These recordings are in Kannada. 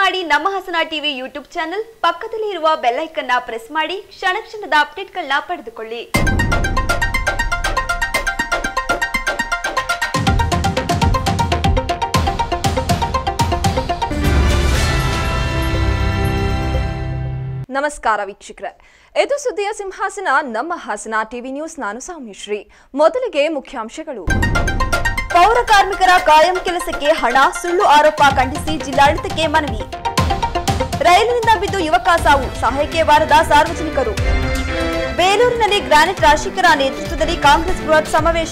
ಮಾಡಿ ನಮ್ಮ ಹಾಸನ ಟಿವಿ ಯೂಟ್ಯೂಬ್ ಚಾನೆಲ್ ಪಕ್ಕದಲ್ಲಿ ಇರುವ ಬೆಲ್ಲೈಕನ್ನ ಪ್ರೆಸ್ ಮಾಡಿ ಕ್ಷಣ ಕ್ಷಣದ ಅಪ್ಡೇಟ್ಗಳನ್ನ ಪಡೆದುಕೊಳ್ಳಿ ನಮಸ್ಕಾರ ವೀಕ್ಷಕರೇ ಇದು ಸುದ್ದಿಯ ಸಿಂಹಾಸನ ನಮ್ಮ ಹಾಸನ ಟಿವಿ ನ್ಯೂಸ್ ನಾನು ಸೌಮ್ಯಶ್ರೀ ಮೊದಲಿಗೆ ಮುಖ್ಯಾಂಶಗಳು ಪೌರ ಕಾರ್ಮಿಕರ ಕಾಯಂ ಕೆಲಸಕ್ಕೆ ಹಣ ಸುಳ್ಳು ಆರೋಪ ಖಂಡಿಸಿ ಜಿಲ್ಲಾಡಳಿತಕ್ಕೆ ಮನವಿ ರೈಲಿನಿಂದ ಬಿದ್ದು ಯುವಕ ಸಾವು ಸಹಾಯಕ್ಕೆ ಬಾರದ ಸಾರ್ವಜನಿಕರು ಬೇಲೂರಿನಲ್ಲಿ ಗ್ರಾನೆಟ್ ರಾಶಿಕರ ನೇತೃತ್ವದಲ್ಲಿ ಕಾಂಗ್ರೆಸ್ ಬೃಹತ್ ಸಮಾವೇಶ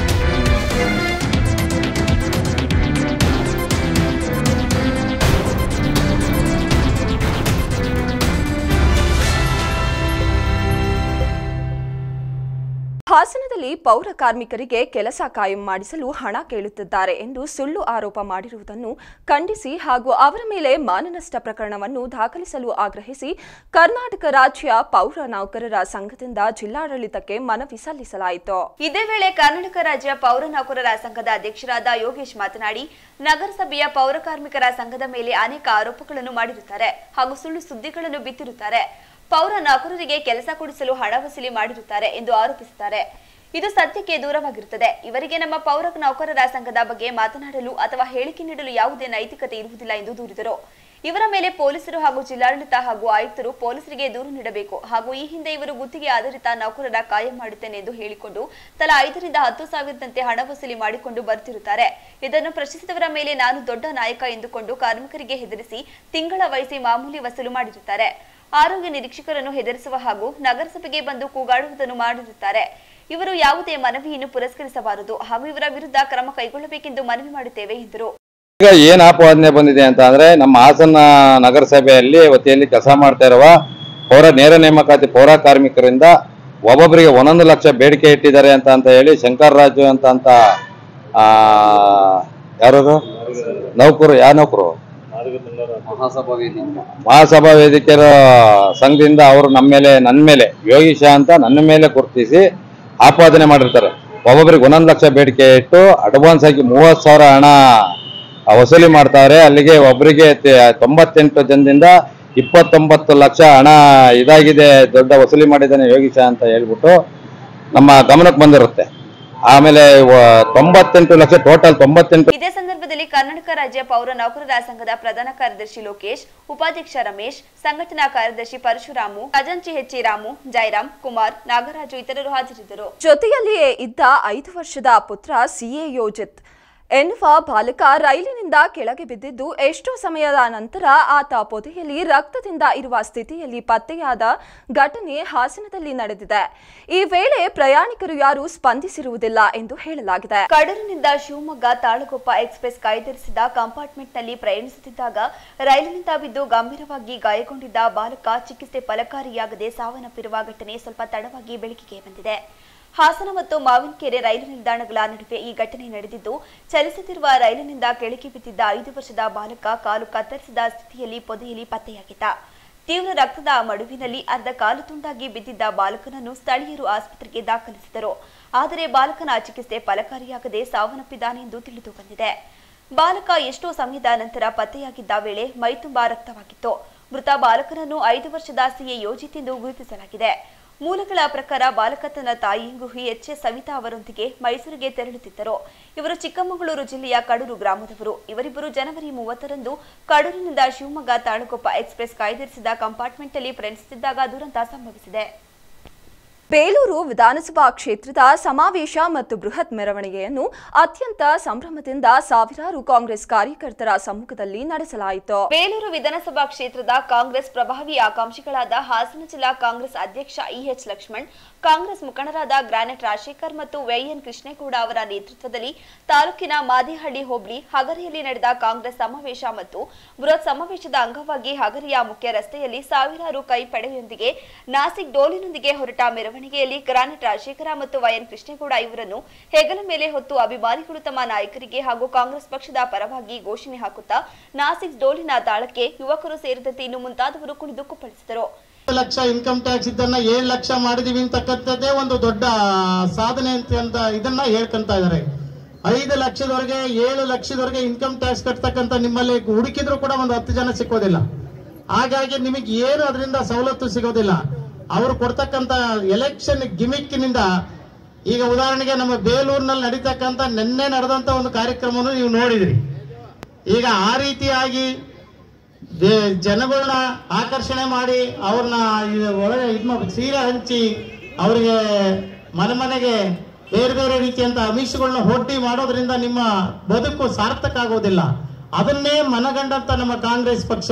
ಹಾಸನದಲ್ಲಿ ಪೌರ ಕಾರ್ಮಿಕರಿಗೆ ಕೆಲಸ ಕಾಯಂ ಮಾಡಿಸಲು ಹಣ ಕೇಳುತ್ತಿದ್ದಾರೆ ಎಂದು ಸುಳ್ಳು ಆರೋಪ ಮಾಡಿರುವುದನ್ನು ಖಂಡಿಸಿ ಹಾಗೂ ಅವರ ಮೇಲೆ ಮಾನನಷ್ಟ ಪ್ರಕರಣವನ್ನು ದಾಖಲಿಸಲು ಆಗ್ರಹಿಸಿ ಕರ್ನಾಟಕ ರಾಜ್ಯ ಪೌರ ನೌಕರರ ಸಂಘದಿಂದ ಜಿಲ್ಲಾಡಳಿತಕ್ಕೆ ಮನವಿ ಸಲ್ಲಿಸಲಾಯಿತು ಇದೇ ವೇಳೆ ಕರ್ನಾಟಕ ರಾಜ್ಯ ಪೌರ ನೌಕರರ ಸಂಘದ ಅಧ್ಯಕ್ಷರಾದ ಯೋಗೇಶ್ ಮಾತನಾಡಿ ನಗರಸಭೆಯ ಪೌರ ಕಾರ್ಮಿಕರ ಸಂಘದ ಮೇಲೆ ಅನೇಕ ಆರೋಪಗಳನ್ನು ಮಾಡಿರುತ್ತಾರೆ ಹಾಗೂ ಸುಳ್ಳು ಸುದ್ದಿಗಳನ್ನು ಬಿತ್ತಿರುತ್ತಾರೆ ಪೌರ ನೌಕರರಿಗೆ ಕೆಲಸ ಕೊಡಿಸಲು ಹಣ ವಸೂಲಿ ಮಾಡಿರುತ್ತಾರೆ ಎಂದು ಆರೋಪಿಸುತ್ತಾರೆ ಇದು ಸತ್ಯಕ್ಕೆ ದೂರವಾಗಿರುತ್ತದೆ ಇವರಿಗೆ ನಮ್ಮ ಪೌರ ನೌಕರರ ಸಂಘದ ಬಗ್ಗೆ ಮಾತನಾಡಲು ಅಥವಾ ಹೇಳಿಕೆ ನೀಡಲು ಯಾವುದೇ ನೈತಿಕತೆ ಇರುವುದಿಲ್ಲ ಎಂದು ದೂರಿದರು ಇವರ ಮೇಲೆ ಪೊಲೀಸರು ಹಾಗೂ ಜಿಲ್ಲಾಡಳಿತ ಹಾಗೂ ಆಯುಕ್ತರು ಪೊಲೀಸರಿಗೆ ದೂರು ನೀಡಬೇಕು ಹಾಗೂ ಈ ಹಿಂದೆ ಇವರು ಗುತ್ತಿಗೆ ಆಧಾರಿತ ನೌಕರರ ಕಾಯಂ ಮಾಡುತ್ತೇನೆ ಎಂದು ಹೇಳಿಕೊಂಡು ತಲಾ ಐದರಿಂದ ಹತ್ತು ಸಾವಿರದಂತೆ ಹಣ ವಸೂಲಿ ಮಾಡಿಕೊಂಡು ಬರ್ತಿರುತ್ತಾರೆ ಇದನ್ನು ಪ್ರಶ್ನಿಸಿದವರ ಮೇಲೆ ನಾನು ದೊಡ್ಡ ನಾಯಕ ಎಂದುಕೊಂಡು ಕಾರ್ಮಿಕರಿಗೆ ಹೆದರಿಸಿ ತಿಂಗಳ ವಹಿಸಿ ಮಾಮೂಲಿ ವಸೂಲು ಮಾಡಿರುತ್ತಾರೆ ಆರೋಗ್ಯ ನಿರೀಕ್ಷಕರನ್ನು ಹೆದರಿಸುವ ಹಾಗೂ ನಗರಸಭೆಗೆ ಬಂದು ಕೂಗಾಡುವುದನ್ನು ಮಾಡಿರುತ್ತಾರೆ ಇವರು ಯಾವುದೇ ಮನವಿಯನ್ನು ಪುರಸ್ಕರಿಸಬಾರದು ಹಾಗೂ ಇವರ ವಿರುದ್ಧ ಕ್ರಮ ಕೈಗೊಳ್ಳಬೇಕೆಂದು ಮನವಿ ಮಾಡುತ್ತೇವೆ ಎಂದರು ಈಗ ಏನ್ ಆಪಾದನೆ ಬಂದಿದೆ ಅಂತ ಅಂದ್ರೆ ನಮ್ಮ ಹಾಸನ ನಗರಸಭೆಯಲ್ಲಿ ವತಿಯಲ್ಲಿ ಕೆಲಸ ಮಾಡ್ತಾ ಇರುವ ಪೌರ ನೇರ ನೇಮಕಾತಿ ಪೌರ ಕಾರ್ಮಿಕರಿಂದ ಒಬ್ಬೊಬ್ಬರಿಗೆ ಒಂದೊಂದು ಲಕ್ಷ ಬೇಡಿಕೆ ಇಟ್ಟಿದ್ದಾರೆ ಅಂತ ಅಂತ ಹೇಳಿ ಶಂಕರ್ ರಾಜು ಅಂತ ಅಂತ ಆ ಯಾರು ನೌಕರು ಯಾವ ನೌಕರು ಮಹಾಸಭಾ ವೇದಿಕೆಯ ಸಂಘದಿಂದ ಅವರು ನಮ್ಮ ಮೇಲೆ ನನ್ನ ಮೇಲೆ ಯೋಗೀಶ ಅಂತ ನನ್ನ ಮೇಲೆ ಗುರುತಿಸಿ ಆಪಾದನೆ ಮಾಡಿರ್ತಾರೆ ಒಬ್ಬೊಬ್ಬರಿಗೆ ಒಂದೊಂದು ಲಕ್ಷ ಬೇಡಿಕೆ ಇಟ್ಟು ಅಡ್ವಾನ್ಸ್ ಆಗಿ ಮೂವತ್ತು ಸಾವಿರ ಹಣ ವಸೂಲಿ ಮಾಡ್ತಾರೆ ಅಲ್ಲಿಗೆ ಒಬ್ಬರಿಗೆ ತೊಂಬತ್ತೆಂಟು ಜನದಿಂದ ಇಪ್ಪತ್ತೊಂಬತ್ತು ಲಕ್ಷ ಹಣ ಇದಾಗಿದೆ ದೊಡ್ಡ ವಸೂಲಿ ಮಾಡಿದ್ದಾನೆ ಯೋಗೀಶ ಅಂತ ಹೇಳ್ಬಿಟ್ಟು ನಮ್ಮ ಗಮನಕ್ಕೆ ಬಂದಿರುತ್ತೆ ಆಮೇಲೆ ವ- ತೊಂಬತ್ತೆಂಟು ಲಕ್ಷ ಟೋಟಲ್ ತೊಂಬತ್ತೆಂಟು ಇದೇ ಸಂದರ್ಭದಲ್ಲಿ ಕರ್ನಾಟಕ ರಾಜ್ಯ ಪೌರ ನೌಕರರ ಸಂಘದ ಪ್ರಧಾನ ಕಾರ್ಯದರ್ಶಿ ಲೋಕೇಶ್ ಉಪಾಧ್ಯಕ್ಷ ರಮೇಶ್ ಸಂಘಟನಾ ಕಾರ್ಯದರ್ಶಿ ಪರಶುರಾಮು ಖಜಾಂಚಿ ಹೆಚ್ಚಿ ರಾಮು ಜಯರಾಮ್ ಕುಮಾರ್ ನಾಗರಾಜು ಇತರರು ಹಾಜರಿದ್ದರು ಜೊತೆಯಲ್ಲಿಯೇ ಇದ್ದ ಐದು ವರ್ಷದ ಪುತ್ರ ಸಿಎ ಯೋಜಿತ್ ಎನ್ನುವ ಬಾಲಕ ರೈಲಿನಿಂದ ಕೆಳಗೆ ಬಿದ್ದಿದ್ದು ಎಷ್ಟೋ ಸಮಯದ ನಂತರ ಆತ ಪೊದೆಯಲ್ಲಿ ರಕ್ತದಿಂದ ಇರುವ ಸ್ಥಿತಿಯಲ್ಲಿ ಪತ್ತೆಯಾದ ಘಟನೆ ಹಾಸನದಲ್ಲಿ ನಡೆದಿದೆ ಈ ವೇಳೆ ಪ್ರಯಾಣಿಕರು ಯಾರೂ ಸ್ಪಂದಿಸಿರುವುದಿಲ್ಲ ಎಂದು ಹೇಳಲಾಗಿದೆ ಕಡೂರಿನಿಂದ ಶಿವಮೊಗ್ಗ ತಾಳಗೊಪ್ಪ ಎಕ್ಸ್ಪ್ರೆಸ್ ಕಾಯ್ದಿರಿಸಿದ ಕಂಪಾರ್ಟ್ಮೆಂಟ್ನಲ್ಲಿ ಪ್ರಯಾಣಿಸುತ್ತಿದ್ದಾಗ ರೈಲಿನಿಂದ ಬಿದ್ದು ಗಂಭೀರವಾಗಿ ಗಾಯಗೊಂಡಿದ್ದ ಬಾಲಕ ಚಿಕಿತ್ಸೆ ಫಲಕಾರಿಯಾಗದೆ ಸಾವನ್ನಪ್ಪಿರುವ ಘಟನೆ ಸ್ವಲ್ಪ ತಡವಾಗಿ ಬೆಳಕಿಗೆ ಬಂದಿದೆ ಹಾಸನ ಮತ್ತು ಮಾವಿನಕೆರೆ ರೈಲು ನಿಲ್ದಾಣಗಳ ನಡುವೆ ಈ ಘಟನೆ ನಡೆದಿದ್ದು ಚಲಿಸುತ್ತಿರುವ ರೈಲಿನಿಂದ ಕೆಳಗೆ ಬಿದ್ದಿದ್ದ ಐದು ವರ್ಷದ ಬಾಲಕ ಕಾಲು ಕತ್ತರಿಸಿದ ಸ್ಥಿತಿಯಲ್ಲಿ ಪೊದೆಯಲ್ಲಿ ಪತ್ತೆಯಾಗಿದ್ದ ತೀವ್ರ ರಕ್ತದ ಮಡುವಿನಲ್ಲಿ ಅರ್ಧ ಕಾಲು ತುಂಡಾಗಿ ಬಿದ್ದಿದ್ದ ಬಾಲಕನನ್ನು ಸ್ಥಳೀಯರು ಆಸ್ಪತ್ರೆಗೆ ದಾಖಲಿಸಿದರು ಆದರೆ ಬಾಲಕನ ಚಿಕಿತ್ಸೆ ಫಲಕಾರಿಯಾಗದೆ ಸಾವನ್ನಪ್ಪಿದ್ದಾನೆ ಎಂದು ತಿಳಿದು ಬಂದಿದೆ ಬಾಲಕ ಎಷ್ಟೋ ಸಮಯದ ನಂತರ ಪತ್ತೆಯಾಗಿದ್ದ ವೇಳೆ ಮೈತುಂಬಾ ರಕ್ತವಾಗಿತ್ತು ಮೃತ ಬಾಲಕನನ್ನು ಐದು ವರ್ಷದ ಸಿಎ ಯೋಜಿತ್ ಎಂದು ಗುರುತಿಸಲಾಗಿದೆ ಮೂಲಗಳ ಪ್ರಕಾರ ಬಾಲಕ ತನ್ನ ತಾಯಿ ಗುಹಿ ಎಚ್ ಎಸ್ ಸವಿತಾ ಅವರೊಂದಿಗೆ ಮೈಸೂರಿಗೆ ತೆರಳುತ್ತಿದ್ದರು ಇವರು ಚಿಕ್ಕಮಗಳೂರು ಜಿಲ್ಲೆಯ ಕಡೂರು ಗ್ರಾಮದವರು ಇವರಿಬ್ಬರು ಜನವರಿ ಮೂವತ್ತರಂದು ಕಡೂರಿನಿಂದ ಶಿವಮೊಗ್ಗ ತಾಳಗೊಪ್ಪ ಎಕ್ಸ್ಪ್ರೆಸ್ ಕಾಯ್ದಿರಿಸಿದ ಕಂಪಾರ್ಟ್ಮೆಂಟ್ನಲ್ಲಿ ಪ್ರಯಾಣಿಸುತ್ತಿದ್ದಾಗ ದುರಂತ ಸಂಭವಿಸಿದೆ ಬೇಲೂರು ವಿಧಾನಸಭಾ ಕ್ಷೇತ್ರದ ಸಮಾವೇಶ ಮತ್ತು ಬೃಹತ್ ಮೆರವಣಿಗೆಯನ್ನು ಅತ್ಯಂತ ಸಂಭ್ರಮದಿಂದ ಸಾವಿರಾರು ಕಾಂಗ್ರೆಸ್ ಕಾರ್ಯಕರ್ತರ ಸಮ್ಮುಖದಲ್ಲಿ ನಡೆಸಲಾಯಿತು ಬೇಲೂರು ವಿಧಾನಸಭಾ ಕ್ಷೇತ್ರದ ಕಾಂಗ್ರೆಸ್ ಪ್ರಭಾವಿ ಆಕಾಂಕ್ಷಿಗಳಾದ ಹಾಸನ ಜಿಲ್ಲಾ ಕಾಂಗ್ರೆಸ್ ಅಧ್ಯಕ್ಷ ಇಎಚ್ ಲಕ್ಷ್ಮಣ್ ಕಾಂಗ್ರೆಸ್ ಮುಖಂಡರಾದ ಗ್ರಾನೆಟ್ ರಾಜಶೇಖರ್ ಮತ್ತು ವೈಎನ್ ಕೃಷ್ಣೇಗೌಡ ಅವರ ನೇತೃತ್ವದಲ್ಲಿ ತಾಲೂಕಿನ ಮಾದಿಹಳ್ಳಿ ಹೋಬಳಿ ಹಗರಿಯಲ್ಲಿ ನಡೆದ ಕಾಂಗ್ರೆಸ್ ಸಮಾವೇಶ ಮತ್ತು ಬೃಹತ್ ಸಮಾವೇಶದ ಅಂಗವಾಗಿ ಹಗರಿಯ ಮುಖ್ಯ ರಸ್ತೆಯಲ್ಲಿ ಸಾವಿರಾರು ಕೈಪಡೆಯೊಂದಿಗೆ ನಾಸಿಕ್ ಡೋಲಿನೊಂದಿಗೆ ಹೊರಟ ಮೆರವಣಿಗೆಯಲ್ಲಿ ಗ್ರಾನೆಟ್ ರಾಜಶೇಖರ ಮತ್ತು ವೈಎನ್ ಕೃಷ್ಣೇಗೌಡ ಇವರನ್ನು ಹೆಗಲ ಮೇಲೆ ಹೊತ್ತು ಅಭಿಮಾನಿಗಳು ತಮ್ಮ ನಾಯಕರಿಗೆ ಹಾಗೂ ಕಾಂಗ್ರೆಸ್ ಪಕ್ಷದ ಪರವಾಗಿ ಘೋಷಣೆ ಹಾಕುತ್ತಾ ನಾಸಿಕ್ ಡೋಲಿನ ತಾಳಕ್ಕೆ ಯುವಕರು ಸೇರಿದಂತೆ ಇನ್ನು ಮುಂತಾದವರು ಕುಣಿದು ಕುಪ್ಪಳಿಸಿದರು ಲಕ್ಷ ಇನ್ಕಮ್ ಟ್ಯಾಕ್ಸ್ ಇದನ್ನ ಏಳು ಲಕ್ಷ ಮಾಡಿದೀವಿ ಅಂತಕ್ಕಂಥದ್ದೇ ಒಂದು ದೊಡ್ಡ ಸಾಧನೆ ಅಂತ ಅಂತ ಇದನ್ನ ಹೇಳ್ಕೊಂತ ಇದಾರೆ ಐದು ಲಕ್ಷದವರೆಗೆ ಏಳು ಲಕ್ಷದವರೆಗೆ ಇನ್ಕಮ್ ಟ್ಯಾಕ್ಸ್ ಕಟ್ತಕ್ಕಂತ ನಿಮ್ಮಲ್ಲಿ ಹುಡುಕಿದ್ರು ಕೂಡ ಒಂದು ಹತ್ತು ಜನ ಸಿಕ್ಕೋದಿಲ್ಲ ಹಾಗಾಗಿ ನಿಮಗೆ ಏನು ಅದರಿಂದ ಸವಲತ್ತು ಸಿಗೋದಿಲ್ಲ ಅವರು ಕೊಡ್ತಕ್ಕಂತ ಎಲೆಕ್ಷನ್ ಗಿಮಿಕ್ನಿಂದ ಈಗ ಉದಾಹರಣೆಗೆ ನಮ್ಮ ಬೇಲೂರಿನಲ್ಲಿ ನಡೀತಕ್ಕಂತ ನಿನ್ನೆ ನಡೆದಂತ ಒಂದು ಕಾರ್ಯಕ್ರಮವನ್ನು ನೀವು ನೋಡಿದ್ರಿ ಈಗ ಆ ರೀತಿಯಾಗಿ ದೇ- ಜನಗಳನ್ನ ಆಕರ್ಷಣೆ ಮಾಡಿ ಅವ್ರನ್ನ ಇದು ಒಳಗೆ ಇದ್ ಮಾಡಿ ಸೀರೆ ಹಂಚಿ ಅವರಿಗೆ ಮನೆ ಮನೆಗೆ ಬೇರೆ ಬೇರೆ ರೀತಿಯಂತ ಅಮಿಷಗಳನ್ನ ಹೊಡ್ಡಿ ಮಾಡೋದ್ರಿಂದ ನಿಮ್ಮ ಬದುಕು ಸಾರ್ಥಕ ಆಗೋದಿಲ್ಲ ಅದನ್ನೇ ಮನಗಂಡಂತ ನಮ್ಮ ಕಾಂಗ್ರೆಸ್ ಪಕ್ಷ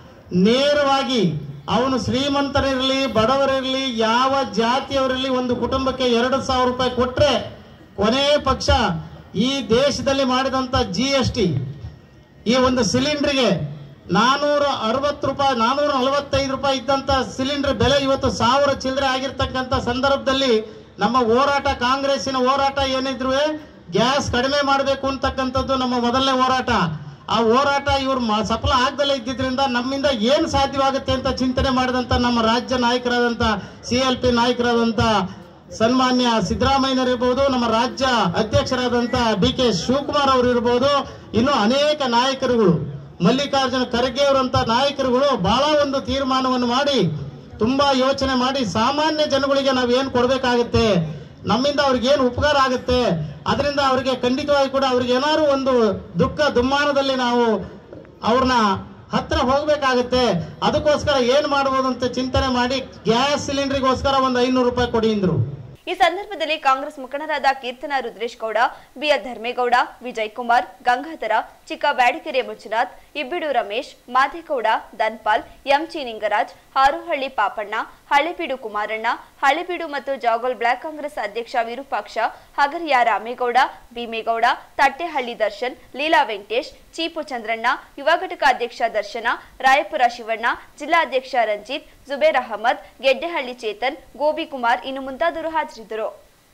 ನೇರವಾಗಿ ಅವನು ಶ್ರೀಮಂತರಿರಲಿ ಬಡವರಿರಲಿ ಯಾವ ಜಾತಿಯವರಿರಲಿ ಒಂದು ಕುಟುಂಬಕ್ಕೆ ಎರಡು ಸಾವಿರ ರೂಪಾಯಿ ಕೊಟ್ರೆ ಕೊನೆ ಪಕ್ಷ ಈ ದೇಶದಲ್ಲಿ ಮಾಡಿದಂತ ಜಿ ಎಸ್ ಟಿ ಈ ಒಂದು ಸಿಲಿಂಡರ್ಗೆ ನಾನೂರ ಅರವತ್ತು ರೂಪಾಯಿ ನಾನೂರ ನಲವತ್ತೈದು ರೂಪಾಯಿ ಇದ್ದಂತ ಸಿಲಿಂಡರ್ ಬೆಲೆ ಇವತ್ತು ಸಾವಿರ ಚಿಲ್ಲರೆ ಆಗಿರ್ತಕ್ಕಂಥ ಸಂದರ್ಭದಲ್ಲಿ ನಮ್ಮ ಹೋರಾಟ ಕಾಂಗ್ರೆಸ್ಸಿನ ಹೋರಾಟ ಏನಿದ್ರು ಗ್ಯಾಸ್ ಕಡಿಮೆ ಮಾಡಬೇಕು ಅಂತಕ್ಕಂಥದ್ದು ನಮ್ಮ ಮೊದಲನೇ ಹೋರಾಟ ಆ ಹೋರಾಟ ಇವ್ರು ಮ- ಸಫಲ ಆಗದಲ್ಲೇ ಇದ್ದಿದ್ರಿಂದ ನಮ್ಮಿಂದ ಏನ್ ಸಾಧ್ಯವಾಗುತ್ತೆ ಅಂತ ಚಿಂತನೆ ಮಾಡಿದಂತ ನಮ್ಮ ರಾಜ್ಯ ನಾಯಕರಾದಂತ ಸಿ ಎಲ್ ಪಿ ನಾಯಕರಾದಂತ ಸನ್ಮಾನ್ಯ ಸಿದ್ದರಾಮಯ್ಯನವರಿರ್ಬೋದು ನಮ್ಮ ರಾಜ್ಯ ಅಧ್ಯಕ್ಷರಾದಂತ ಡಿ ಕೆ ಶಿವಕುಮಾರ್ ಅವರು ಇರ್ಬೋದು ಇನ್ನು ಅನೇಕ ನಾಯಕರುಗಳು ಮಲ್ಲಿಕಾರ್ಜುನ ಖರ್ಗೆ ಅವರಂತ ನಾಯಕರುಗಳು ಬಹಳ ಒಂದು ತೀರ್ಮಾನವನ್ನು ಮಾಡಿ ತುಂಬಾ ಯೋಚನೆ ಮಾಡಿ ಸಾಮಾನ್ಯ ಜನಗಳಿಗೆ ನಾವು ಏನ್ ಕೊಡ್ಬೇಕಾಗತ್ತೆ ನಮ್ಮಿಂದ ಅವ್ರಿಗೆ ಏನು ಉಪಕಾರ ಆಗುತ್ತೆ ಅದರಿಂದ ಅವರಿಗೆ ಖಂಡಿತವಾಗಿ ಕೂಡ ಅವ್ರಿಗೆ ಏನಾದ್ರು ಒಂದು ದುಃಖ ದುಮ್ಮಾನದಲ್ಲಿ ನಾವು ಅವ್ರನ್ನ ಹತ್ರ ಹೋಗ್ಬೇಕಾಗತ್ತೆ ಅದಕ್ಕೋಸ್ಕರ ಏನ್ ಮಾಡಬಹುದು ಅಂತ ಚಿಂತನೆ ಮಾಡಿ ಗ್ಯಾಸ್ ಸಿಲಿಂಡರ್ಗೋಸ್ಕರ ಒಂದು ಐನೂರು ರೂಪಾಯಿ ಕೊಡಿ ಅಂದ್ರು ಈ ಸಂದರ್ಭದಲ್ಲಿ ಕಾಂಗ್ರೆಸ್ ಮುಖಂಡರಾದ ಕೀರ್ತನ ರುದ್ರೇಶ್ ಗೌಡ ಬಿಎಲ್ ಧರ್ಮೇಗೌಡ ವಿಜಯ್ ಕುಮಾರ್ ಗಂಗಾಧರ ಚಿಕ್ಕ ಬ್ಯಾಡಿಕೆರೆ ಮಂಜುನಾಥ್ ಇಬ್ಬಿಡು ರಮೇಶ್ ಮಾದೇಗೌಡ ದನ್ಪಾಲ್ ಎಂಚಿ ನಿಂಗರಾಜ್ ಹಾರೋಹಳ್ಳಿ ಪಾಪಣ್ಣ ಹಳೆಬೀಡು ಕುಮಾರಣ್ಣ ಹಳೆಬೀಡು ಮತ್ತು ಜಾಗೋಲ್ ಬ್ಲಾಕ್ ಕಾಂಗ್ರೆಸ್ ಅಧ್ಯಕ್ಷ ವಿರೂಪಾಕ್ಷ ಹಗರಿಯ ರಾಮೇಗೌಡ ಭೀಮೇಗೌಡ ತಟ್ಟೆಹಳ್ಳಿ ದರ್ಶನ್ ಲೀಲಾ ವೆಂಕಟೇಶ್ ಚೀಪು ಚಂದ್ರಣ್ಣ ಯುವ ಘಟಕ ಅಧ್ಯಕ್ಷ ದರ್ಶನ ರಾಯಪುರ ಶಿವಣ್ಣ ಜಿಲ್ಲಾಧ್ಯಕ್ಷ ರಂಜಿತ್ ಜುಬೇರ್ ಅಹಮದ್ ಗೆಡ್ಡೆಹಳ್ಳಿ ಚೇತನ್ ಗೋಬಿ ಕುಮಾರ್ ಇನ್ನು ಮುಂತಾದವರು ಹಾಜರಿದ್ದರು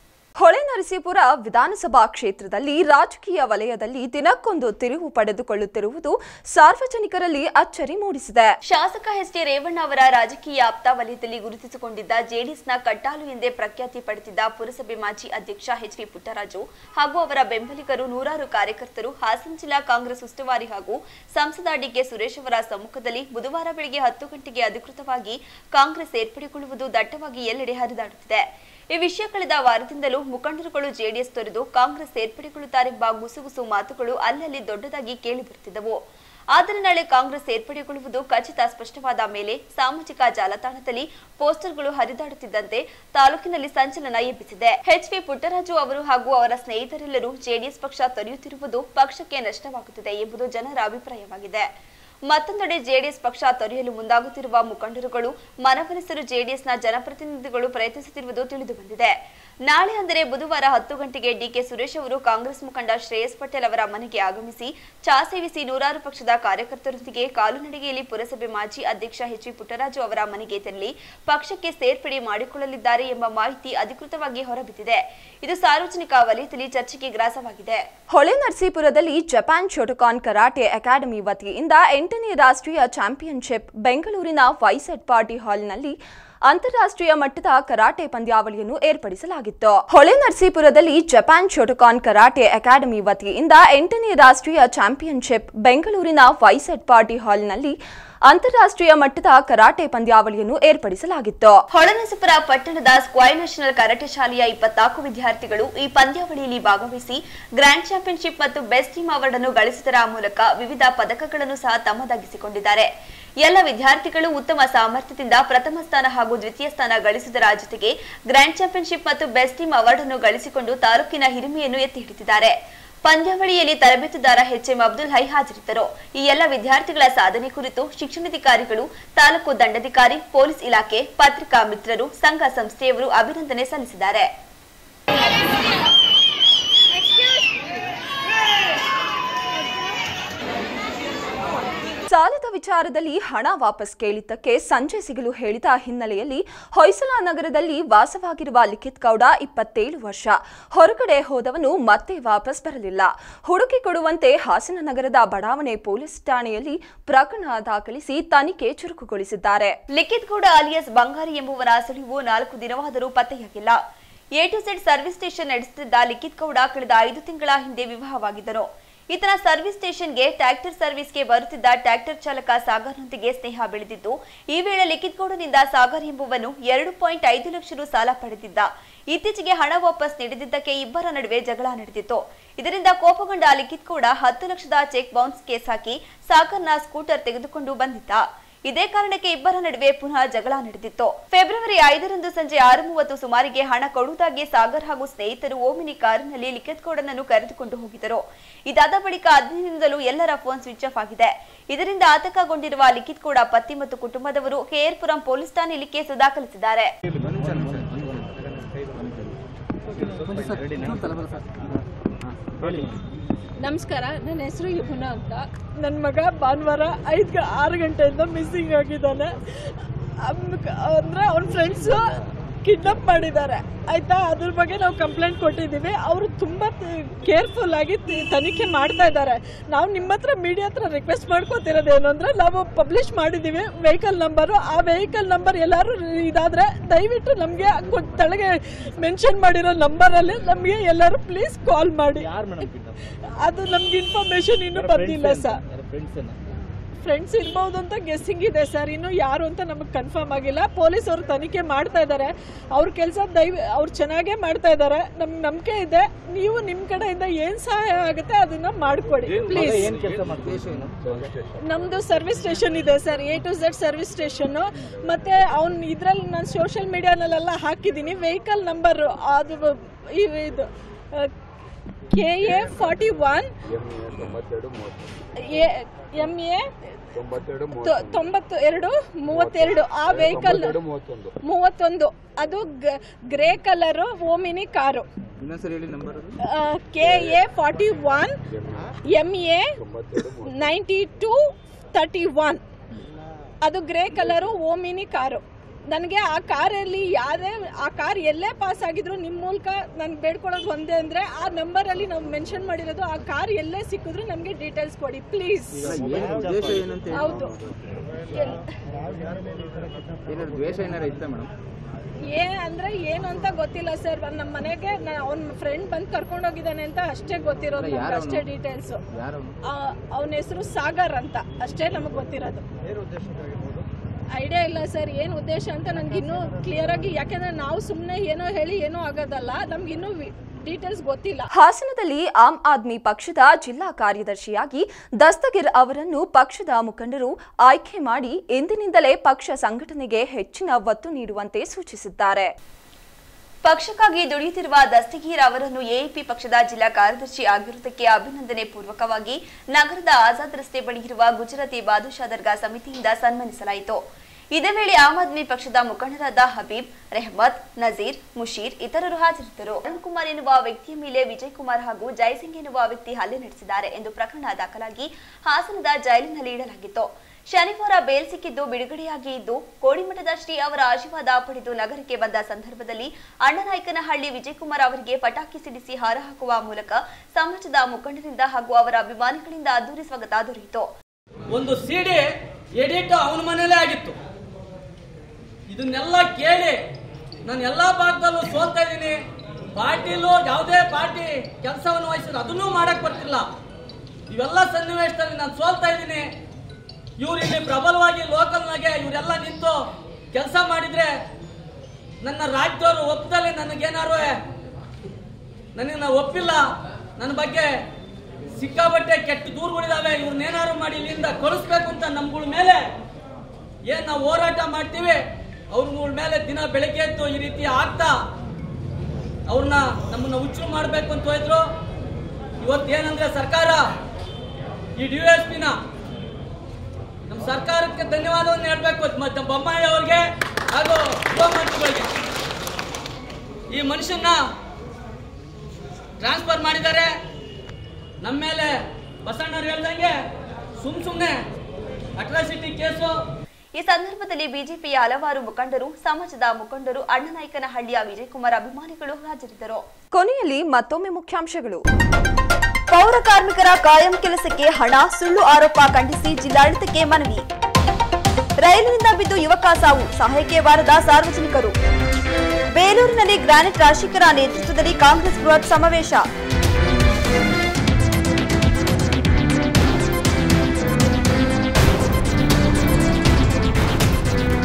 ಹೊಳೆನರಸೀಪುರ ವಿಧಾನಸಭಾ ಕ್ಷೇತ್ರದಲ್ಲಿ ರಾಜಕೀಯ ವಲಯದಲ್ಲಿ ದಿನಕ್ಕೊಂದು ತಿರುವು ಪಡೆದುಕೊಳ್ಳುತ್ತಿರುವುದು ಸಾರ್ವಜನಿಕರಲ್ಲಿ ಅಚ್ಚರಿ ಮೂಡಿಸಿದೆ ಶಾಸಕ ಎಚ್ ಡಿ ರೇವಣ್ಣ ಅವರ ರಾಜಕೀಯ ಆಪ್ತ ವಲಯದಲ್ಲಿ ಗುರುತಿಸಿಕೊಂಡಿದ್ದ ಜೆಡಿಎಸ್ನ ಕಟ್ಟಾಲು ಎಂದೇ ಪ್ರಖ್ಯಾತಿ ಪಡೆದಿದ್ದ ಪುರಸಭೆ ಮಾಜಿ ಅಧ್ಯಕ್ಷ ಎಚ್ ಡಿ ಪುಟ್ಟರಾಜು ಹಾಗೂ ಅವರ ಬೆಂಬಲಿಗರು ನೂರಾರು ಕಾರ್ಯಕರ್ತರು ಹಾಸನ ಜಿಲ್ಲಾ ಕಾಂಗ್ರೆಸ್ ಉಸ್ತುವಾರಿ ಹಾಗೂ ಸಂಸದ ಡಿಕೆ ಸುರೇಶ್ ಅವರ ಸಮ್ಮುಖದಲ್ಲಿ ಬುಧವಾರ ಬೆಳಗ್ಗೆ ಹತ್ತು ಗಂಟೆಗೆ ಅಧಿಕೃತವಾಗಿ ಕಾಂಗ್ರೆಸ್ ಸೇರ್ಪಡೆಗೊಳ್ಳುವುದು ದಟ್ಟವಾಗಿ ಎಲ್ಲೆಡೆ ಹರಿದಾಡುತ್ತಿದೆ ಈ ವಿಷಯ ಕಳೆದ ವಾರದಿಂದಲೂ ಮುಖಂಡರುಗಳು ಜೆಡಿಎಸ್ ತೊರೆದು ಕಾಂಗ್ರೆಸ್ ಸೇರ್ಪಡೆಗೊಳ್ಳುತ್ತಾರೆಂಬ ಗುಸುಗುಸು ಮಾತುಗಳು ಅಲ್ಲಲ್ಲಿ ದೊಡ್ಡದಾಗಿ ಕೇಳಿಬರುತ್ತಿದ್ದವು ಆದರೆ ನಾಳೆ ಕಾಂಗ್ರೆಸ್ ಸೇರ್ಪಡೆಗೊಳ್ಳುವುದು ಖಚಿತ ಸ್ಪಷ್ಟವಾದ ಮೇಲೆ ಸಾಮಾಜಿಕ ಜಾಲತಾಣದಲ್ಲಿ ಪೋಸ್ಟರ್ಗಳು ಹರಿದಾಡುತ್ತಿದ್ದಂತೆ ತಾಲೂಕಿನಲ್ಲಿ ಸಂಚಲನ ಎಬ್ಬಿಸಿದೆ ಎಚ್ ವಿ ಪುಟ್ಟರಾಜು ಅವರು ಹಾಗೂ ಅವರ ಸ್ನೇಹಿತರೆಲ್ಲರೂ ಜೆಡಿಎಸ್ ಪಕ್ಷ ತೊರೆಯುತ್ತಿರುವುದು ಪಕ್ಷಕ್ಕೆ ನಷ್ಟವಾಗುತ್ತಿದೆ ಎಂಬುದು ಜನರ ಅಭಿಪ್ರಾಯವಾಗಿದೆ ಮತ್ತೊಂದೆಡೆ ಜೆಡಿಎಸ್ ಪಕ್ಷ ತೊರೆಯಲು ಮುಂದಾಗುತ್ತಿರುವ ಮುಖಂಡರುಗಳು ಮನವೊಲಿಸಲು ಜೆಡಿಎಸ್ನ ಜನಪ್ರತಿನಿಧಿಗಳು ಪ್ರಯತ್ನಿಸುತ್ತಿರುವುದು ತಿಳಿದುಬಂದಿದೆ ನಾಳೆ ಅಂದರೆ ಬುಧವಾರ ಹತ್ತು ಗಂಟೆಗೆ ಡಿಕೆ ಸುರೇಶ್ ಅವರು ಕಾಂಗ್ರೆಸ್ ಮುಖಂಡ ಶ್ರೇಯಸ್ ಪಟೇಲ್ ಅವರ ಮನೆಗೆ ಆಗಮಿಸಿ ಚಾ ಸೇವಿಸಿ ನೂರಾರು ಪಕ್ಷದ ಕಾರ್ಯಕರ್ತರೊಂದಿಗೆ ಕಾಲುನಡಿಗೆಯಲ್ಲಿ ಪುರಸಭೆ ಮಾಜಿ ಅಧ್ಯಕ್ಷ ಎಚ್ ವಿ ಪುಟ್ಟರಾಜು ಅವರ ಮನೆಗೆ ತೆರಳಿ ಪಕ್ಷಕ್ಕೆ ಸೇರ್ಪಡೆ ಮಾಡಿಕೊಳ್ಳಲಿದ್ದಾರೆ ಎಂಬ ಮಾಹಿತಿ ಅಧಿಕೃತವಾಗಿ ಹೊರಬಿದ್ದಿದೆ ಇದು ಸಾರ್ವಜನಿಕ ವಲಯದಲ್ಲಿ ಚರ್ಚೆಗೆ ಗ್ರಾಸವಾಗಿದೆ ಹೊಳೆನರಸೀಪುರದಲ್ಲಿ ಜಪಾನ್ ಶೋಟಕಾನ್ ಕರಾಟೆ ಅಕಾಡೆಮಿ ವತಿಯಿಂದ ಎಂಟನೇ ರಾಷ್ಟ್ರೀಯ ಚಾಂಪಿಯನ್ಶಿಪ್ ಬೆಂಗಳೂರಿನ ವೈಸೆಟ್ ಪಾರ್ಟಿ ಹಾಲ್ನಲ್ಲಿ ಅಂತಾರಾಷ್ಟ್ರೀಯ ಮಟ್ಟದ ಕರಾಟೆ ಪಂದ್ಯಾವಳಿಯನ್ನು ಏರ್ಪಡಿಸಲಾಗಿತ್ತು ಹೊಳೆನರಸೀಪುರದಲ್ಲಿ ಜಪಾನ್ ಶೋಟಕಾನ್ ಕರಾಟೆ ಅಕಾಡೆಮಿ ವತಿಯಿಂದ ಎಂಟನೇ ರಾಷ್ಟ್ರೀಯ ಚಾಂಪಿಯನ್ಶಿಪ್ ಬೆಂಗಳೂರಿನ ವೈಸೆಟ್ ಪಾರ್ಟಿ ಹಾಲ್ನಲ್ಲಿ ಅಂತಾರಾಷ್ಟ್ರೀಯ ಮಟ್ಟದ ಕರಾಟೆ ಪಂದ್ಯಾವಳಿಯನ್ನು ಏರ್ಪಡಿಸಲಾಗಿತ್ತು ಹೊಳೆನರಸೀಪುರ ಪಟ್ಟಣದ ಸ್ಕ್ವೈ ನ್ಯಾಷನಲ್ ಕರಾಟೆ ಶಾಲೆಯ ಇಪ್ಪತ್ನಾಲ್ಕು ವಿದ್ಯಾರ್ಥಿಗಳು ಈ ಪಂದ್ಯಾವಳಿಯಲ್ಲಿ ಭಾಗವಹಿಸಿ ಗ್ರ್ಯಾಂಡ್ ಚಾಂಪಿಯನ್ಶಿಪ್ ಮತ್ತು ಬೆಸ್ಟ್ ಟೀಮ್ ಅವಾರ್ಡ್ ಅನ್ನು ಗಳಿಸುವುದರ ಮೂಲಕ ವಿವಿಧ ಪದಕಗಳನ್ನು ಸಹ ತಮ್ಮದಾಗಿಸಿಕೊಂಡಿದ್ದಾರೆ ಎಲ್ಲ ವಿದ್ಯಾರ್ಥಿಗಳು ಉತ್ತಮ ಸಾಮರ್ಥ್ಯದಿಂದ ಪ್ರಥಮ ಸ್ಥಾನ ಹಾಗೂ ದ್ವಿತೀಯ ಸ್ಥಾನ ಗಳಿಸುವುದರ ಜೊತೆಗೆ ಗ್ರ್ಯಾಂಡ್ ಚಾಂಪಿಯನ್ಶಿಪ್ ಮತ್ತು ಬೆಸ್ಟ್ ಟೀಮ್ ಅವಾರ್ಡ್ ಅನ್ನು ಗಳಿಸಿಕೊಂಡು ತಾಲೂಕಿನ ಹಿರಿಮೆಯನ್ನು ಎತ್ತಿ ಹಿಡಿದಿದ್ದಾರೆ ಪಂದ್ಯಾವಳಿಯಲ್ಲಿ ತರಬೇತುದಾರ ಎಚ್ ಎಂ ಅಬ್ದುಲ್ ಹೈ ಹಾಜರಿದ್ದರು ಈ ಎಲ್ಲ ವಿದ್ಯಾರ್ಥಿಗಳ ಸಾಧನೆ ಕುರಿತು ಶಿಕ್ಷಣಾಧಿಕಾರಿಗಳು ತಾಲೂಕು ದಂಡಾಧಿಕಾರಿ ಪೊಲೀಸ್ ಇಲಾಖೆ ಪತ್ರಿಕಾ ಮಿತ್ರರು ಸಂಘ ಸಂಸ್ಥೆಯವರು ಅಭಿನಂದನೆ ಸಲ್ಲಿಸಿದ್ದಾರೆ ಸಾಲದ ವಿಚಾರದಲ್ಲಿ ಹಣ ವಾಪಸ್ ಕೇಳಿದ್ದಕ್ಕೆ ಸಂಜೆ ಸಿಗಲು ಹೇಳಿದ ಹಿನ್ನೆಲೆಯಲ್ಲಿ ಹೊಯ್ಸಳ ನಗರದಲ್ಲಿ ವಾಸವಾಗಿರುವ ಲಿಖಿತ್ ಗೌಡ ಇಪ್ಪತ್ತೇಳು ವರ್ಷ ಹೊರಗಡೆ ಹೋದವನು ಮತ್ತೆ ವಾಪಸ್ ಬರಲಿಲ್ಲ ಹುಡುಕಿ ಕೊಡುವಂತೆ ಹಾಸನ ನಗರದ ಬಡಾವಣೆ ಪೊಲೀಸ್ ಠಾಣೆಯಲ್ಲಿ ಪ್ರಕರಣ ದಾಖಲಿಸಿ ತನಿಖೆ ಚುರುಕುಗೊಳಿಸಿದ್ದಾರೆ ಲಿಖಿತ್ ಗೌಡ ಅಲಿಯಸ್ ಬಂಗಾರಿ ಎಂಬುವರ ಸುಳಿವು ನಾಲ್ಕು ದಿನವಾದರೂ ಪತ್ತೆಯಾಗಿಲ್ಲ A to Z service station ನಡೆಸುತ್ತಿದ್ದ ಲಿಖಿತ್ ಗೌಡ ಕಳೆದ ಐದು ತಿಂಗಳ ಹಿಂದೆ ವಿವಾಹವಾಗಿದ್ದರು ಈತನ ಸರ್ವಿಸ್ ಸ್ಟೇಷನ್ಗೆ ಟ್ರ್ಯಾಕ್ಟರ್ ಸರ್ವಿಸ್ಗೆ ಬರುತ್ತಿದ್ದ ಟ್ರ್ಯಾಕ್ಟರ್ ಚಾಲಕ ಸಾಗರ್ನೊಂದಿಗೆ ಸ್ನೇಹ ಬೆಳೆದಿದ್ದು ಈ ವೇಳೆ ಲಿಖಿತ್ ಗೌಡನಿಂದ ಸಾಗರ್ ಎಂಬುವನು ಎರಡು ಪಾಯಿಂಟ್ ಐದು ಲಕ್ಷ ರು ಸಾಲ ಪಡೆದಿದ್ದ ಇತ್ತೀಚೆಗೆ ಹಣ ವಾಪಸ್ ನೀಡಿದ್ದಕ್ಕೆ ಇಬ್ಬರ ನಡುವೆ ಜಗಳ ನಡೆದಿತ್ತು ಇದರಿಂದ ಕೋಪಗೊಂಡ ಲಿಖಿತ್ ಗೌಡ ಹತ್ತು ಲಕ್ಷದ ಚೆಕ್ ಬೌನ್ಸ್ ಕೇಸ್ ಹಾಕಿ ಸಾಗರ್ನ ಸ್ಕೂಟರ್ ತೆಗೆದುಕೊಂಡು ಬಂದಿದ್ದ ಇದೇ ಕಾರಣಕ್ಕೆ ಇಬ್ಬರ ನಡುವೆ ಪುನಃ ಜಗಳ ನಡೆದಿತ್ತು ಫೆಬ್ರವರಿ ಐದರಂದು ಸಂಜೆ ಆರು ಮೂವತ್ತು ಸುಮಾರಿಗೆ ಹಣ ಕೊಡುವುದಾಗಿ ಸಾಗರ್ ಹಾಗೂ ಸ್ನೇಹಿತರು ಓಮಿನಿ ಕಾರಿನಲ್ಲಿ ಲಿಖಿತ್ ಗೌಡನನ್ನು ಕರೆದುಕೊಂಡು ಹೋಗಿದ್ದರು ಇದಾದ ಬಳಿಕ ಹದಿನೈದರಿಂದಲೂ ಎಲ್ಲರ ಫೋನ್ ಸ್ವಿಚ್ ಆಫ್ ಆಗಿದೆ ಇದರಿಂದ ಆತಂಕಗೊಂಡಿರುವ ಲಿಖಿತ್ ಗೌಡ ಪತಿ ಮತ್ತು ಕುಟುಂಬದವರು ಕೆಆರ್ಪುರಂ ಪೊಲೀಸ್ ಠಾಣೆಯಲ್ಲಿ ಕೇಸು ದಾಖಲಿಸಿದ್ದಾರೆ ನಮಸ್ಕಾರ ನನ್ನ ಹೆಸರು ಯಮುನಾ ಅಂತ ನನ್ನ ಮಗ ಭಾನುವಾರ ಐದು ಆರು ಗಂಟೆಯಿಂದ ಮಿಸ್ಸಿಂಗ್ ಆಗಿದ್ದಾನೆ ಅಂದರೆ ಅವ್ನ ಫ್ರೆಂಡ್ಸು ಕಿಡ್ನಾಪ್ ಮಾಡಿದ್ದಾರೆ ಆಯಿತಾ ಅದ್ರ ಬಗ್ಗೆ ನಾವು ಕಂಪ್ಲೇಂಟ್ ಕೊಟ್ಟಿದ್ದೀವಿ ಅವರು ತುಂಬ ಕೇರ್ಫುಲ್ ಆಗಿ ತಿ- ತನಿಖೆ ಮಾಡ್ತಾ ಇದ್ದಾರೆ ನಾವು ನಿಮ್ಮ ಹತ್ರ ಮೀಡಿಯಾ ಹತ್ರ ರಿಕ್ವೆಸ್ಟ್ ಮಾಡ್ಕೊತಿರೋದೇನು ಅಂದರೆ ನಾವು ಪಬ್ಲಿಷ್ ಮಾಡಿದ್ದೀವಿ ವೆಹಿಕಲ್ ನಂಬರು ಆ ವೆಹಿಕಲ್ ನಂಬರ್ ಎಲ್ಲರೂ ಇದಾದರೆ ದಯವಿಟ್ಟು ನಮಗೆ ತೆಳಗೆ ಮೆನ್ಷನ್ ಮಾಡಿರೋ ನಂಬರಲ್ಲಿ ನಮಗೆ ಎಲ್ಲರೂ ಪ್ಲೀಸ್ ಕಾಲ್ ಮಾಡಿ ಅದು ನಮ್ಗೆ ಇನ್ಫಾರ್ಮೇಶನ್ ಇನ್ನೂ ಬಂದಿಲ್ಲ ಸರ್ ಫ್ರೆಂಡ್ಸ್ ಇರ್ಬೋದು ಅಂತ ಗೆಸ್ಸಿಂಗ್ ಇದೆ ಸರ್ ಇನ್ನು ಯಾರು ಅಂತ ನಮಗೆ ಕನ್ಫರ್ಮ್ ಆಗಿಲ್ಲ ಪೊಲೀಸ್ ಅವರು ತನಿಖೆ ಮಾಡ್ತಾ ಇದ್ದಾರೆ ಅವ್ರ ಕೆಲಸ ದಯವಿ ಅವ್ರು ಚೆನ್ನಾಗೇ ಮಾಡ್ತಾ ಇದ್ದಾರೆ ನಮ್ಗೆ ನಂಬಿಕೆ ಇದೆ ನೀವು ನಿಮ್ಮ ಕಡೆಯಿಂದ ಏನು ಸಹಾಯ ಆಗುತ್ತೆ ಅದನ್ನ ಮಾಡಿಕೊಡಿ ಪ್ಲೀಸ್ ನಮ್ದು ಸರ್ವಿಸ್ ಸ್ಟೇಷನ್ ಇದೆ sir A to Z service station ಮತ್ತೆ ಅವ್ನು ಇದ್ರಲ್ಲಿ ನಾನು ಸೋಷಿಯಲ್ ಮೀಡಿಯಾನಲ್ಲೆಲ್ಲ ಹಾಕಿದ್ದೀನಿ ವೆಹಿಕಲ್ ನಂಬರ್ ಅದು ಇವ್- ಇದು K A forty one M A ತೊಂಬತ್ತು ಎರಡು ಮೂವತ್ತೆರಡು ಆ ವೆಹಿಕಲ್ ಮೂವತ್ತೊಂದು ಅದು grey colour Omni car K A forty one M A ninety two thirty one ಅದು ಗ್ರೇ ಕಲರು ಓಮಿನಿ ಕಾರು ನನಗೆ ಆ ಕಾರಲ್ಲಿ ಯಾರೇ ಆ ಕಾರ್ ಎಲ್ಲೇ ಪಾಸ್ ಆಗಿದ್ರು ನಿಮ್ಮ ಮೂಲಕ ನಾನು ಬೇಡ್ಕೊಳ್ಳೋದು ಒಂದೇ ಅಂದರೆ ಆ ನಂಬರಲ್ಲಿ ನಾವು ಮೆನ್ಷನ್ ಮಾಡಿರೋದು ಆ ಕಾರ್ ಎಲ್ಲೇ ಸಿಕ್ಕಿದ್ರು ನಮಗೆ ಡೀಟೇಲ್ಸ್ ಕೊಡಿ ಪ್ಲೀಸ್ ಹೌದು ಎಲ್- ಏನಾದ್ರು ದ್ವೇಷ ಏನಾರ ಇತ್ತ ಮೇಡಮ್ ಏ ಅಂದ್ರೆ ಏನು ಅಂತ ಗೊತ್ತಿಲ್ಲ ಸರ್ ನಮ್ಮ ಮನೆಗೆ ಅವ್ನ ಫ್ರೆಂಡ್ ಬಂದು ಕರ್ಕೊಂಡು ಹೋಗಿದ್ದಾನೆ ಅಂತ ಅಷ್ಟೇ ಗೊತ್ತಿರೋದು ಅಲ್ಲ, ನಮ್ಗೆ ಯಾರು ಅಷ್ಟೇ ಅವ್ನು? ಡೀಟೇಲ್ಸ್ ಯಾರು ಅವನ ಹೆಸರು ಸಾಗರ್ ಅಂತ ಅಷ್ಟೇ ನಮಗೆ ಗೊತ್ತಿರೋದು ಐಡಿಯಾ ಇಲ್ಲ ಸರ್ ಏನು ಉದ್ದೇಶ ಅಂತ ನನ್ಗೆ ಇನ್ನೂ ಕ್ಲಿಯರ್ ಆಗಿ ಯಾಕೆಂದ್ರೆ ನಾವು ಸುಮ್ಮನೆ ಏನೋ ಹೇಳಿ ಏನೋ ಆಗೋದಲ್ಲ ನಮ್ಗೆ ಇನ್ನೂ ಡೀಟೇಲ್ಸ್ ಗೊತ್ತಿಲ್ಲ ಹಾಸನದಲ್ಲಿ ಆಮ್ ಆದ್ಮಿ ಪಕ್ಷದ ಜಿಲ್ಲಾ ಕಾರ್ಯದರ್ಶಿಯಾಗಿ ದಸ್ತಗಿರ್ ಅವರನ್ನು ಪಕ್ಷದ ಮುಖಂಡರು ಆಯ್ಕೆ ಮಾಡಿ ಎಂದಿನಿಂದಲೇ ಪಕ್ಷ ಸಂಘಟನೆಗೆ ಹೆಚ್ಚಿನ ಒತ್ತು ನೀಡುವಂತೆ ಸೂಚಿಸಿದ್ದಾರೆ ಪಕ್ಷಕ್ಕಾಗಿ ದುಡಿಯುತ್ತಿರುವ ದಸ್ತಗೀರ್ ಅವರನ್ನು ಎಎಪಿ ಪಕ್ಷದ ಜಿಲ್ಲಾ ಕಾರ್ಯದರ್ಶಿ ಆಗಿರುವುದಕ್ಕೆ ಅಭಿನಂದನೆ ಪೂರ್ವಕವಾಗಿ ನಗರದ ಆಜಾದ್ ರಸ್ತೆ ಬಳಿ ಇರುವ ಗುಜರಾತಿ ಬಾದುಷಾ ದರ್ಗಾ ಸಮಿತಿಯಿಂದ ಸನ್ಮಾನಿಸಲಾಯಿತು ಇದೇ ವೇಳೆ ಆಮ್ ಆದ್ಮಿ ಪಕ್ಷದ ಮುಖಂಡರಾದ ಹಬೀಬ್ ರೆಹಮತ್ ನಜೀರ್ ಮುಷೀರ್ ಇತರರು ಹಾಜರಿದ್ದರು ಅರುಣ್ ಕುಮಾರ್ ಎನ್ನುವ ವ್ಯಕ್ತಿಯ ಮೇಲೆ ವಿಜಯ್ ಕುಮಾರ್ ಹಾಗೂ ಜಯಸಿಂಗ್ ಎನ್ನುವ ವ್ಯಕ್ತಿ ಹಲ್ಲೆ ನಡೆಸಿದ್ದಾರೆ ಎಂದು ಪ್ರಕರಣ ದಾಖಲಾಗಿ ಹಾಸನದ ಜೈಲಿನಲ್ಲಿ ಇಡಲಾಗಿತ್ತು ಶನಿವಾರ ಬೇಲ್ ಸಿಕ್ಕಿದ್ದು ಬಿಡುಗಡೆಯಾಗಿ ಇದ್ದು ಕೋಡಿಮಠದ ಶ್ರೀ ಅವರ ಆಶೀರ್ವಾದ ಪಡೆದು ನಗರಕ್ಕೆ ಬಂದ ಸಂದರ್ಭದಲ್ಲಿ ಅಣ್ಣನಾಯಕನಹಳ್ಳಿ ವಿಜಯಕುಮಾರ್ ಅವರಿಗೆ ಪಟಾಕಿ ಸಿಡಿಸಿ ಹಾರ ಹಾಕುವ ಮೂಲಕ ಸಮಾಜದ ಮುಖಂಡರಿಂದ ಹಾಗೂ ಅವರ ಅಭಿಮಾನಿಗಳಿಂದ ಅದ್ದೂರಿ ಸ್ವಾಗತ ದೊರೆಯಿತು ಒಂದು ಸಿಡಿ ಎಡಿಟ್ ಅವನ ಮನೇಲೇ ಆಗಿತ್ತು ಇದನ್ನೆಲ್ಲ ಕೇಳಿ ನಾನು ಎಲ್ಲಾ ಭಾಗದಲ್ಲೂ ಸೋಲ್ತಾ ಇದ್ದೀನಿ ಪಾರ್ಟಿಲೂ ಯಾವುದೇ ಪಾರ್ಟಿ ಕೆಲಸವನ್ನು ವಹಿಸಿದ್ರೆ ಅದನ್ನೂ ಮಾಡಕ್ ಬರ್ತಿಲ್ಲ ಇವೆಲ್ಲ ಸನ್ನಿವೇಶದಲ್ಲಿ ನಾನು ಸೋಲ್ತಾ ಇದ್ದೀನಿ ಇವ್ರು ಇಲ್ಲಿ ಪ್ರಬಲವಾಗಿ ಲೋಕಲ್ನಾಗೆ ಇವರೆಲ್ಲ ನಿಂತು ಕೆಲಸ ಮಾಡಿದ್ರೆ ನನ್ನ ರಾಜ್ಯದವರು ಒಪ್ಪದಲ್ಲಿ ನನಗೇನಾರು ನನಗೆ ನಾವು ಒಪ್ಪಿಲ್ಲ ನನ್ನ ಬಗ್ಗೆ ಸಿಕ್ಕಾಬಟ್ಟೆ ಕೆಟ್ಟ ದೂರುಗಳಿದಾವೆ ಇವ್ರನ್ನೇನಾರು ಮಾಡಿ ಇಲ್ಲಿಂದ ಕಳಿಸ್ಬೇಕು ಅಂತ ನಮ್ಗಳ ಮೇಲೆ ಏನ್ ನಾವು ಹೋರಾಟ ಮಾಡ್ತೀವಿ ಅವ್ರಗಳ ಮೇಲೆ ದಿನ ಬೆಳಗ್ಗೆ ಎದ್ದು ಈ ರೀತಿ ಆಗ್ತಾ ಅವ್ರನ್ನ ನಮ್ಮನ್ನ ಹುಚ್ಚು ಮಾಡ್ಬೇಕು ಅಂತ ಹೋಯ್ದ್ರು ಇವತ್ತೇನಂದ್ರೆ ಸರ್ಕಾರ ಈ ಡಿ ಎಸ್ ಪಿನ ನಮ್ಮ ಸರ್ಕಾರಕ್ಕೆ ಧನ್ಯವಾದವನ್ನು ಹೇಳ್ಬೇಕು ಮತ್ತೆ ಬೊಮ್ಮಾಯಿ ಅವ್ರಿಗೆ ಹಾಗೂ ಗೃಹ ಮಂತ್ರಿಗಳಿಗೆ ಈ ಮನುಷ್ಯನ ಟ್ರಾನ್ಸ್ಫರ್ ಮಾಡಿದ್ದಾರೆ ನಮ್ಮ ಮೇಲೆ ಬಸಣ್ಣವ್ರು ಹೇಳ್ದಂಗೆ ಸುಮ್ ಸುಮ್ನೆ ಅಟ್ರಾಸಿಟಿ ಕೇಸು ಈ ಸಂದರ್ಭದಲ್ಲಿ ಬಿಜೆಪಿಯ ಹಲವಾರು ಮುಖಂಡರು ಸಮಾಜದ ಮುಖಂಡರು ಅಣ್ಣನಾಯಕನಹಳ್ಳಿಯ ವಿಜಯಕುಮಾರ್ ಅಭಿಮಾನಿಗಳು ಹಾಜರಿದ್ದರು ಕೊನೆಯಲ್ಲಿ ಮತ್ತೊಮ್ಮೆ ಮುಖ್ಯಾಂಶಗಳು ಪೌರ ಕಾರ್ಮಿಕರ ಕಾಯಂ ಕೆಲಸಕ್ಕೆ ಹಣ ಸುಳ್ಳು ಆರೋಪ ಖಂಡಿಸಿ ಜಿಲ್ಲಾಡಳಿತಕ್ಕೆ ಮನವಿ ರೈಲಿನಿಂದ ಬಿದ್ದು ಯುವಕ ಸಾವು ಸಹಾಯಕ್ಕೆ ಬಾರದ ಸಾರ್ವಜನಿಕರು ಬೇಲೂರಿನಲ್ಲಿ ಗ್ರಾನೆಟ್ ರಾಶಿಕರ ನೇತೃತ್ವದಲ್ಲಿ ಕಾಂಗ್ರೆಸ್ ಬೃಹತ್ ಸಮಾವೇಶ